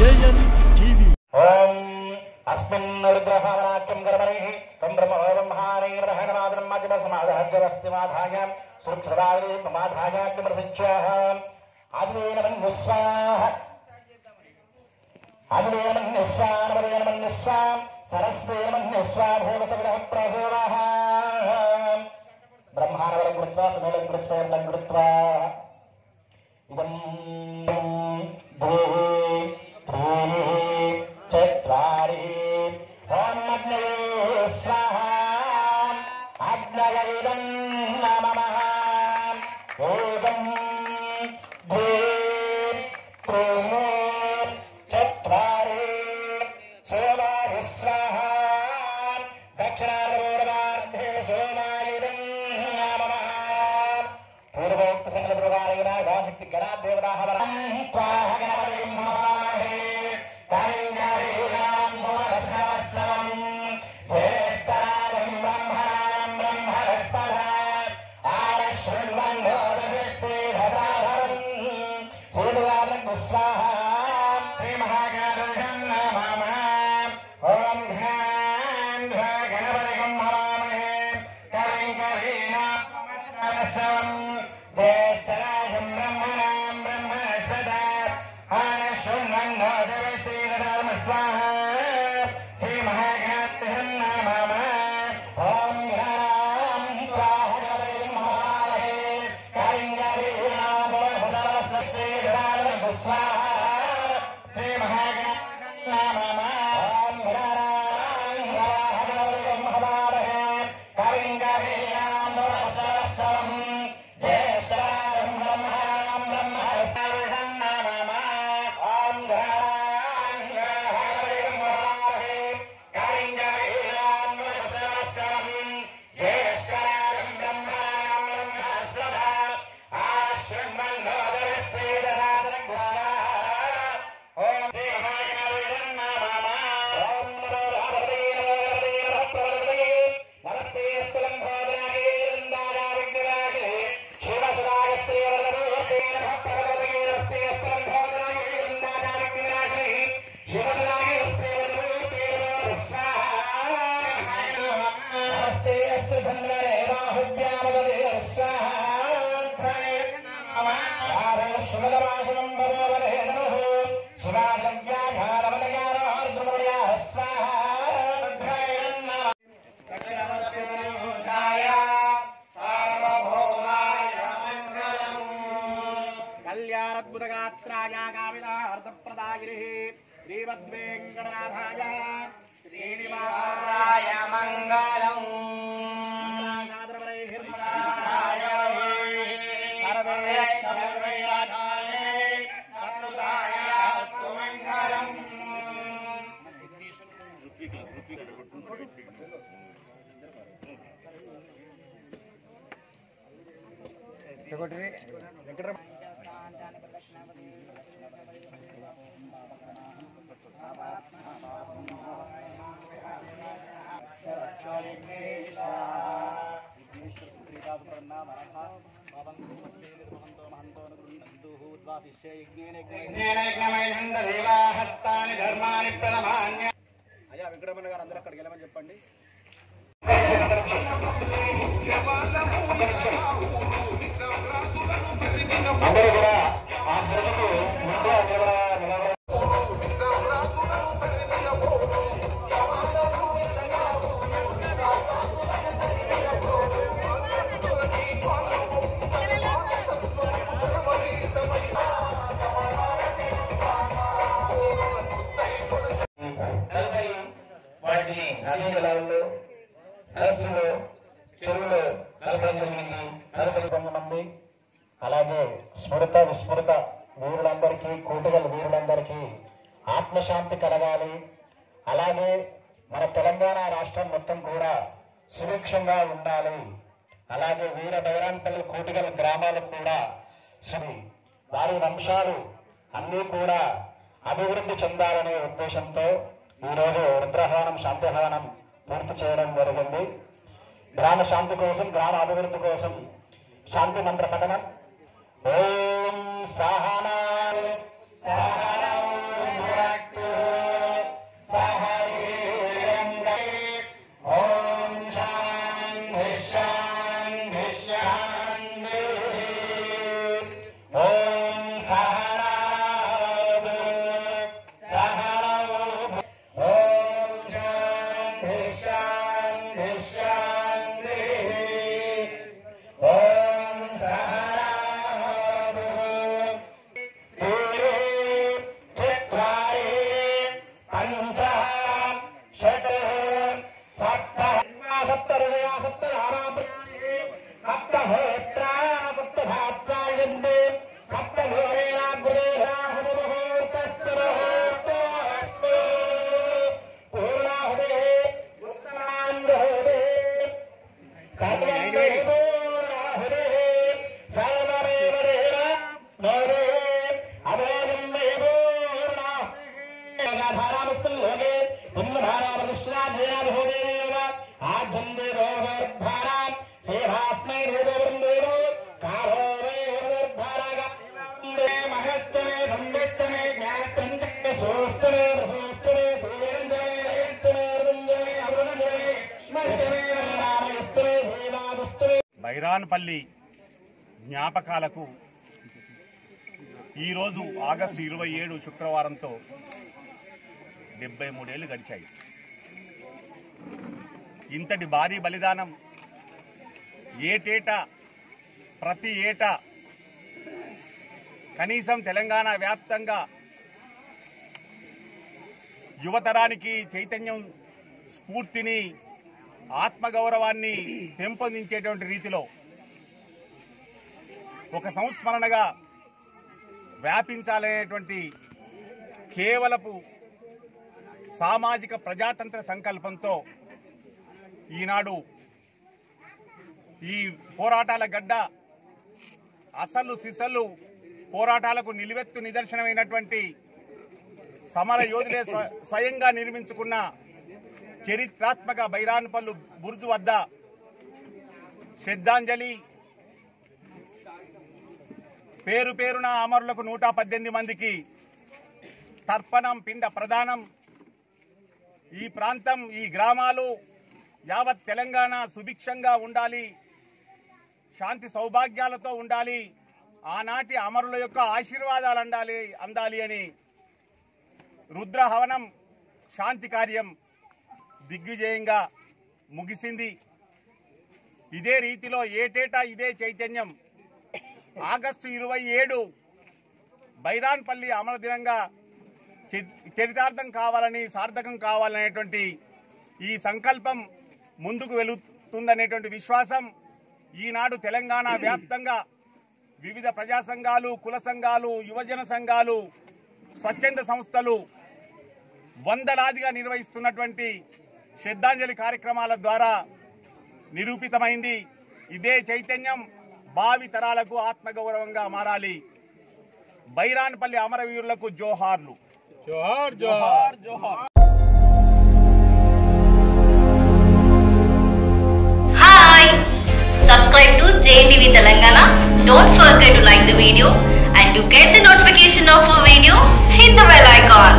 JN TV ఓం అస్మిన్ రుద్రహావనాఖ్యం గర్భరైః తం బ్రహ్మోబ్రహ్మాణైర్బ్రహణమాదనం మధ్యమ సమాధాజ్యమస్తి మాధాయ సురక్షరావే మాధాయాగ్నిమరసిచ్యాః ఆదివేనమన్యస్వాహ ఆదివేనమన్యస్వానమదేనమన్యస్వా సరస్వేనమన్యస్వా భూమసవిడః ప్రసేవః బ్రహ్మాణవరం కృత్వా సుమేలం కృత్వైర్లం కృత్వా ఇదం ద్వే త్రీణి చత్వారి ఓం అగ్నయే స్వాహ అగ్నయైదం నమః ఏకం ద్వే త్రీణి చత్వారి సోమాని స్వాహ దక్షిణార్థే సోమాయుధం నమః పూర్వోక్త సంకల్ప ప్రకారేణ గాశక్తి గణాదేవతాః వరం త్వాహ గణపతిం మహామహే కైంగరీణాం భువనశ్రవస్వం జ్యేష్ఠరాజం బ్రహ్మణాం బ్రహ్మణస్పద ఆరశృణ్వన్నోదశ్రీధసాధరం శ్రీదురాజం స్వాహ శ్రీ మహాగణపతిం నమః ఓం ఘ్నాం ఘ్నా గణపతిం హవామహే కైంగరీణాం భువనశ్రవం జ్యేష్ఠరాజం బ్రహ్మణాం బ్రహ్మణస్పద ఆనశృణ్వన్నోదశ్రీధరం స్వాహ శ్రీ మహాగణపతిం నమః ఓం ఘ్నాం త్వాహ గణపతిం హవామహే కైంగరీణాం భువనశ్రవస్వం స్వాహ శ్రీ మహాగణపతిం నమః ఓం ఘ్నాం త్వాహ గణపతిం హవామహే కైంగరీణాం భువనశ్రవస్వం జ్యేష్ఠరాజం బ్రహ్మణాం బ్రహ్మణస్పదం నమః ఓం ఘ్నాం త్వాహ గణపతిం హవామహే కైంగరీణాం భువనశ్రవస్వం జ్యేష్ఠరాజం బ్రహ్మణాం బ్రహ్మణస్పద ఆశ్రమన్నోదరస్యేదరాధనం స్వాహ ఓం శ్రీ మహాగణాధిపతిం నమః ఓం నమో భగవతే నమో భగవతే నమః ప్రవదతే నమస్తే స్థలం భోదనాగే వృందానా విఘ్నరాశే శివసురాగశ్రీ వరదమూర్తే నమః ప్రవదతే నమస్తే స్థలం భోదనాగే వృందానా విఘ్నరాశే శివసురాగశ్రీ వరదమూర్తే నమః స్వాహ నమస్తే అస్తు ధన్వరే బాహుభ్యామదే స్వాహ శివదమాశనం మనోవరే నమః శివాజవ్యాఘారమలయారోర్ద్రమణయా స్వాహ కళ్యాణద్భుతగాత్రాయ కామితార్థప్రదాగిరి శ్రీమద్వేంకటనాథాయ శ్రీనివాసాయ మంగళం దేవాహస్తాని ధర్మాని ప్రణమాన్య అయ్యా వెంకటరమణ గారు అందరూ అక్కడికి వెళ్ళమని చెప్పండి అందరూ కూడా ఆ ప్రజలు ముందు నిలబడ- నిలబడ- తదుపరి వాటిని నదీ జలాల్లో సరస్సులో చెరువులో కలపడం జరిగింది కలపడం కొంతమంది అలాగే స్మృత విస్మృత వీరులందరికీ కూటగల వీరులందరికీ ఆత్మశాంతి కలగాలి అలాగే మన తెలంగాణ రాష్ట్రం మొత్తం కూడా సుభిక్షంగా ఉండాలి అలాగే వీర బైరాంపల్లి కూటగల గ్రామాలకు కూడా శ్రీ వారి వంశాలు అన్నీ కూడా అభివృద్ధి చెందాలనే ఉద్దేశంతో ఈరోజు రుద్రహవనం శాంతిహవనం పూర్తి చేయడం జరిగింది గ్రామ శాంతి కోసం గ్రామ అభివృద్ధి కోసం శాంతి మంత్ర పఠనం ఓం సహనా సహనౌ భునక్తు వస్తునే వస్తునే సూర్యంజే వస్తునే అరుణంజే అరుణంజే మధ్యమే నారాయణస్తునే వేదాదుస్తునే బైరాన్పల్లి జ్ఞాపకాలకు ఈరోజు ఆగస్టు ఇరవై ఏడు శుక్రవారంతో డెబ్బై మూడేళ్లు గడిచాయి ఇంతటి భారీ బలిదానం ఏటేటా ప్రతి ఏటా కనీసం తెలంగాణ వ్యాప్తంగా యువతరానికి చైతన్యం స్ఫూర్తిని ఆత్మగౌరవాన్ని పెంపొందించేటువంటి రీతిలో ఒక సంస్మరణగా వ్యాపించాలనేటువంటి కేవలపు సామాజిక ప్రజాతంత్ర సంకల్పంతో ఈనాడు ఈ పోరాటాల గడ్డ అసలు సిసలు పోరాటాలకు నిలువెత్తు నిదర్శనమైనటువంటి సమర యోధులే స్వ- స్వయంగా నిర్మించుకున్న చరిత్రాత్మక బైరాన్పల్లు బుర్జు వద్ద శ్రద్ధాంజలి పేరు పేరున అమరులకు నూట పద్దెనిమిది మందికి తర్పణం పిండ ప్రదానం ఈ ప్రాంతం ఈ గ్రామాలు యావత్ తెలంగాణ సుభిక్షంగా ఉండాలి శాంతి సౌభాగ్యాలతో ఉండాలి ఆనాటి అమరుల యొక్క ఆశీర్వాదాలు అందాలి అందాలి అని రుద్రహవనం శాంతి కార్యం దిగ్విజయంగా ముగిసింది ఇదే రీతిలో ఏటేటా ఇదే చైతన్యం ఆగస్టు ఇరవై ఏడు బైరాన్పల్లి అమర దినంగా చరి- చరితార్థం కావాలని సార్థకం కావాలనేటువంటి ఈ సంకల్పం ముందుకు వెళుతుందనేటువంటి విశ్వాసం ఈనాడు తెలంగాణ వ్యాప్తంగా వివిధ ప్రజా సంఘాలు కుల సంఘాలు యువజన సంఘాలు స్వచ్ఛంద సంస్థలు వందలాదిగా నిర్వహిస్తున్నటువంటి శ్రద్ధాంజలి కార్యక్రమాల ద్వారా నిరూపితమైంది ఇదే చైతన్యం భావి తరాలకు ఆత్మగౌరవంగా మారాలి బైరాన్పల్లి అమరవీరులకు జోహార్లు జోహార్ జోహార్ జోహార్ Hi! Subscribe to JTV Telangana. Don't forget to like the video and to get the notification of a video, hit the bell icon.